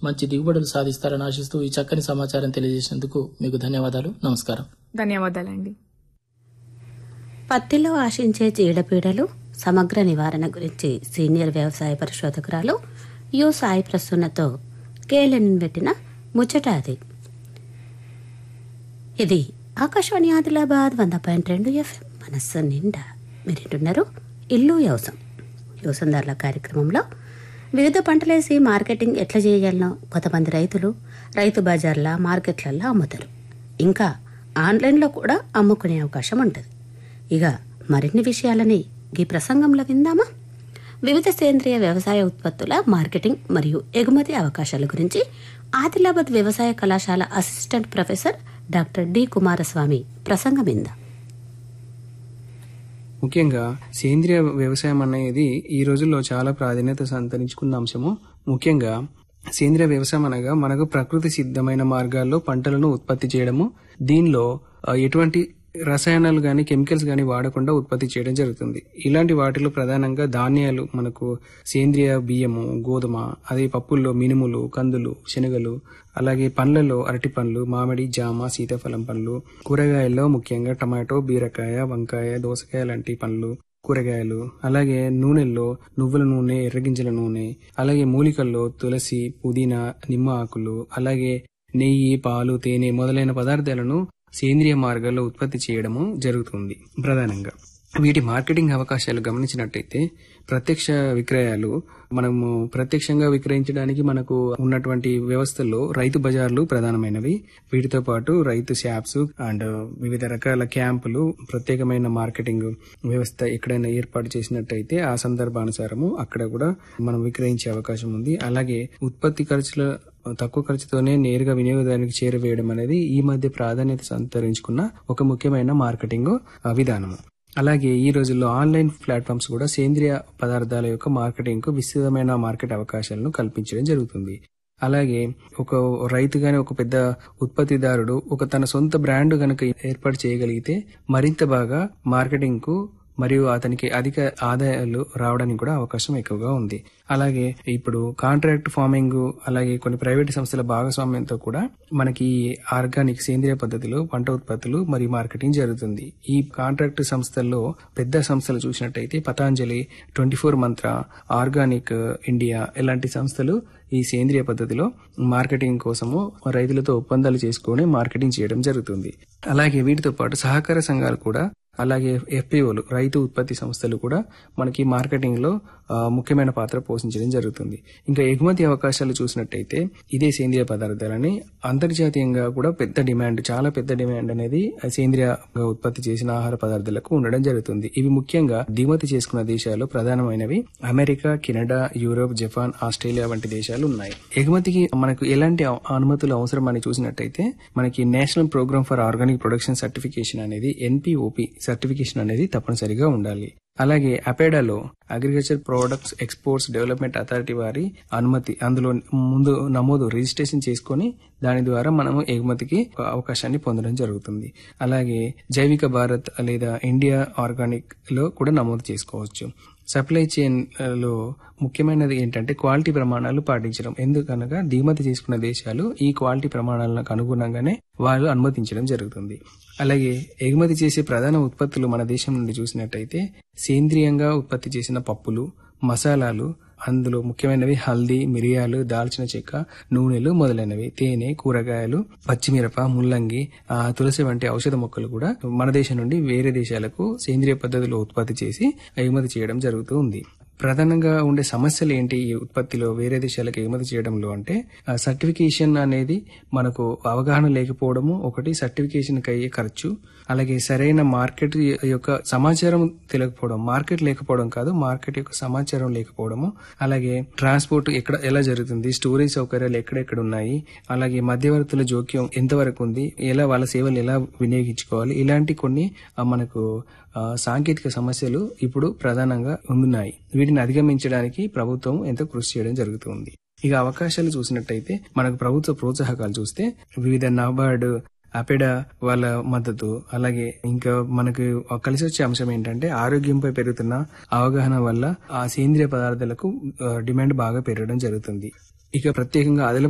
మంచి దిగుబడులు సాధిస్తారని ఆశిస్తూ ఈ చక్కని సమాచారం తెలియజేసినందుకు మీకు ధన్యవాదాలు నమస్కారం ధన్యవాదాలండి పత్తిలో ఆశించే చీడపీడలు సమగ్ర నివారణ గురించి సీనియర్ వ్యవసాయ పరిశోధకురాలు యు సాయి ప్రసన్నతో కేఎల్ఎన్ పెట్టిన ముచ్చట అది ఇది ఆకాశవాణి ఆదిలాబాద్ వంద పాయింట్ రెండు ఎఫ్ఎం మనస్సు నిండా మీరింటున్నారు ఇల్లు వ్యవసాయం వ్యవసాయదారుల కార్యక్రమంలో వివిధ పంటలేసి మార్కెటింగ్ ఎట్లా చేయాలనో కొంతమంది రైతులు రైతు బజార్ల మార్కెట్లల్లో అమ్ముతారు ఇంకా ఆన్లైన్లో కూడా అమ్ముకునే అవకాశం ఉంటుంది ఇక మరిన్ని విషయాలని ఈ ప్రసంగంలో విందామా వివిధ సేంద్రియ వ్యవసాయ ఉత్పత్తుల మార్కెటింగ్ మరియు ఎగుమతి అవకాశాల గురించి ఆదిలాబాద్ వ్యవసాయ కళాశాల assistant professor doctor D Kumaraswamy ప్రసంగం విందాం ముఖ్యంగా సేంద్రియ వ్యవసాయం అనేది ఈ రోజుల్లో చాలా ప్రాధాన్యత సంతరించుకున్న అంశము ముఖ్యంగా సేంద్రియ వ్యవసాయం అనగా మనకు ప్రకృతి సిద్ధమైన మార్గాల్లో పంటలను ఉత్పత్తి చేయడము దీనిలో ఆ, ఎటువంటి రసాయనాలు గాని కెమికల్స్ గాని వాడకుండా ఉత్పత్తి చేయడం జరుగుతుంది ఇలాంటి వాటిలో ప్రధానంగా ధాన్యాలు మనకు సేంద్రియ బియ్యము గోధుమ అదే పప్పుల్లో మినుములు కందులు శనగలు అలాగే పండ్లలో అరటి పండ్లు మామిడి జామ సీతాఫలం పండ్లు కూరగాయల్లో ముఖ్యంగా టమాటో బీరకాయ వంకాయ దోసకాయ లాంటి పండ్లు కూరగాయలు అలాగే నూనెల్లో నువ్వుల నూనె ఎర్రగింజల నూనె అలాగే మూలికల్లో తులసి పుదీనా నిమ్మ ఆకులు అలాగే నెయ్యి పాలు తేనె మొదలైన పదార్థాలను సేంద్రియ మార్గాల్లో ఉత్పత్తి చేయడము జరుగుతుంది ప్రధానంగా వీటి మార్కెటింగ్ అవకాశాలు గమనించినట్టయితే ప్రత్యక్ష విక్రయాలు మనము ప్రత్యక్షంగా విక్రయించడానికి మనకు ఉన్నటువంటి వ్యవస్థల్లో రైతు బజార్లు ప్రధానమైనవి వీటితో పాటు రైతు షాప్స్ అండ్ వివిధ రకాల క్యాంపులు ప్రత్యేకమైన మార్కెటింగ్ వ్యవస్థ ఎక్కడైనా ఏర్పాటు చేసినట్టయితే ఆ సందర్భానుసారము అక్కడ కూడా మనం విక్రయించే అవకాశం ఉంది అలాగే ఉత్పత్తి ఖర్చుల తక్కువ ఖర్చుతోనే నేరుగా వినియోగదారునికి చేరవేయడం అనేది ఈ మధ్య ప్రాధాన్యత సంతరించుకున్న ఒక ముఖ్యమైన మార్కెటింగ్ ఆ, విధానము అలాగే ఈ రోజుల్లో ఆన్లైన్ ప్లాట్ఫామ్స్ కూడా సేంద్రియ పదార్థాల యొక్క మార్కెటింగ్ కు విస్తృతమైన మార్కెట్ అవకాశాలను కల్పించడం జరుగుతుంది అలాగే ఒక రైతు గాని ఒక పెద్ద ఉత్పత్తిదారుడు ఒక తన సొంత బ్రాండ్ గనక ఏర్పాటు చేయగలిగితే మరింత బాగా మార్కెటింగ్ కు మరియు అతనికి అధిక ఆదాయాలు రావడానికి కూడా అవకాశం ఎక్కువగా ఉంది అలాగే ఇప్పుడు కాంట్రాక్ట్ ఫార్మింగ్ అలాగే కొన్ని ప్రైవేట్ సంస్థల భాగస్వామ్యంతో కూడా మనకి ఆర్గానిక్ సేంద్రియ పద్ధతిలో పంట ఉత్పత్తులు మరియు మార్కెటింగ్ జరుగుతుంది ఈ కాంట్రాక్ట్ సంస్థల్లో పెద్ద సంస్థలు చూసినట్టయితే Patanjali twenty four Mantra organic India ఇలాంటి సంస్థలు ఈ సేంద్రియ పద్ధతిలో మార్కెటింగ్ కోసము రైతులతో ఒప్పందాలు చేసుకుని మార్కెటింగ్ చేయడం జరుగుతుంది అలాగే వీటితో పాటు సహకార సంఘాలు కూడా అలాగే ఎఫ్పిఓలు రైతు ఉత్పత్తి సంస్థలు కూడా మనకి మార్కెటింగ్ లో ఆ, ముఖ్యమైన పాత్ర పోషించడం జరుగుతుంది ఇంకా ఎగుమతి అవకాశాలు చూసినట్టయితే ఇదే సేంద్రియ పదార్థాలని అంతర్జాతీయంగా కూడా పెద్ద డిమాండ్ చాలా పెద్ద డిమాండ్ అనేది సేంద్రియంగా ఉత్పత్తి చేసిన ఆహార పదార్థాలకు ఉండడం జరుగుతుంది ఇవి ముఖ్యంగా దిగుమతి చేసుకున్న దేశాలు ప్రధానమైనవి America Canada Europe Japan Australia వంటి దేశాలు ఉన్నాయి ఎగుమతికి మనకు ఎలాంటి అ- అనుమతులు అవసరం అని చూసినట్టయితే మనకి national programme for organic production certification అనేది ఎన్పిఓపి సర్టిఫికేషన్ అనేది తప్పనిసరిగా ఉండాలి అలాగే అపేడాలో agriculture products exports development authority వారి అనుమతి అందులో ముందు నమోదు రిజిస్ట్రేషన్ చేసుకొని దాని ద్వారా మనము ఎగుమతికి ఒక అవకాశాన్ని పొందడం జరుగుతుంది అలాగే జైవిక భారత్ లేదా ఇండియా ఆర్గానిక్ లో కూడా నమోదు చేసుకోవచ్చు సప్లై చైన్ ఆ, లో ముఖ్యమైనది ఏంటంటే క్వాలిటీ ప్రమాణాలు పాటించడం ఎందుకనగా దిగుమతి చేసుకున్న దేశాలు ఈ క్వాలిటీ ప్రమాణాలకు అనుగుణంగానే వాళ్ళు అనుమతించడం జరుగుతుంది అలాగే ఎగుమతి చేసే ప్రధాన ఉత్పత్తులు మన దేశం నుండి చూసినట్టయితే సేంద్రియంగా ఉత్పత్తి చేసిన పప్పులు మసాలాలు అందులో ముఖ్యమైనవి హల్దీ మిరియాలు దాల్చిన చెక్క నూనెలు మొదలైనవి తేనె కూరగాయలు పచ్చిమిరప ముల్లంగి ఆ, తులసి వంటి ఔషధ మొక్కలు కూడా మన దేశం నుండి వేరే దేశాలకు సేంద్రియ పద్ధతిలో ఉత్పత్తి చేసి ఎగుమతి చేయడం జరుగుతూ ఉంది ప్రధానంగా ఉండే సమస్యలు ఏంటి ఈ ఉత్పత్తిలో వేరే దేశాలకు ఎగుమతి చేయడంలో అంటే ఆ, సర్టిఫికేషన్ అనేది మనకు అవగాహన లేకపోవడము ఒకటి సర్టిఫికేషన్ కి అయ్యే ఖర్చు అలాగే సరైన మార్కెట్ యొక్క సమాచారం తెలియకపోవడం మార్కెట్ లేకపోవడం కాదు మార్కెట్ యొక్క సమాచారం లేకపోవడము అలాగే ట్రాన్స్పోర్ట్ ఎక్కడ ఎలా జరుగుతుంది స్టోరేజ్ సౌకర్యాలు ఎక్కడెక్కడ ఉన్నాయి అలాగే మధ్యవర్తుల జోక్యం ఎంతవరకు ఉంది ఎలా వాళ్ళ సేవలు ఎలా వినియోగించుకోవాలి ఇలాంటి కొన్ని ఆ, మనకు ఆ, సాంకేతిక సమస్యలు ఇప్పుడు ప్రధానంగా ఉన్నాయి వీటిని అధిగమించడానికి ప్రభుత్వం ఎంతో కృషి చేయడం జరుగుతుంది ఇక అవకాశాలు చూసినట్టయితే మనకు ప్రభుత్వ ప్రోత్సాహకాలు చూస్తే వివిధ నాబార్డ్ అపెడా వాళ్ళ మద్దతు అలాగే ఇంకా మనకు కలిసి వచ్చే అంశం ఏంటంటే ఆరోగ్యంపై పెరుగుతున్న అవగాహన వల్ల ఆ సేంద్రియ పదార్థాలకు ఆ, డిమాండ్ బాగా పెరగడం జరుగుతుంది ఇక ప్రత్యేకంగా ఆదిలాబాద్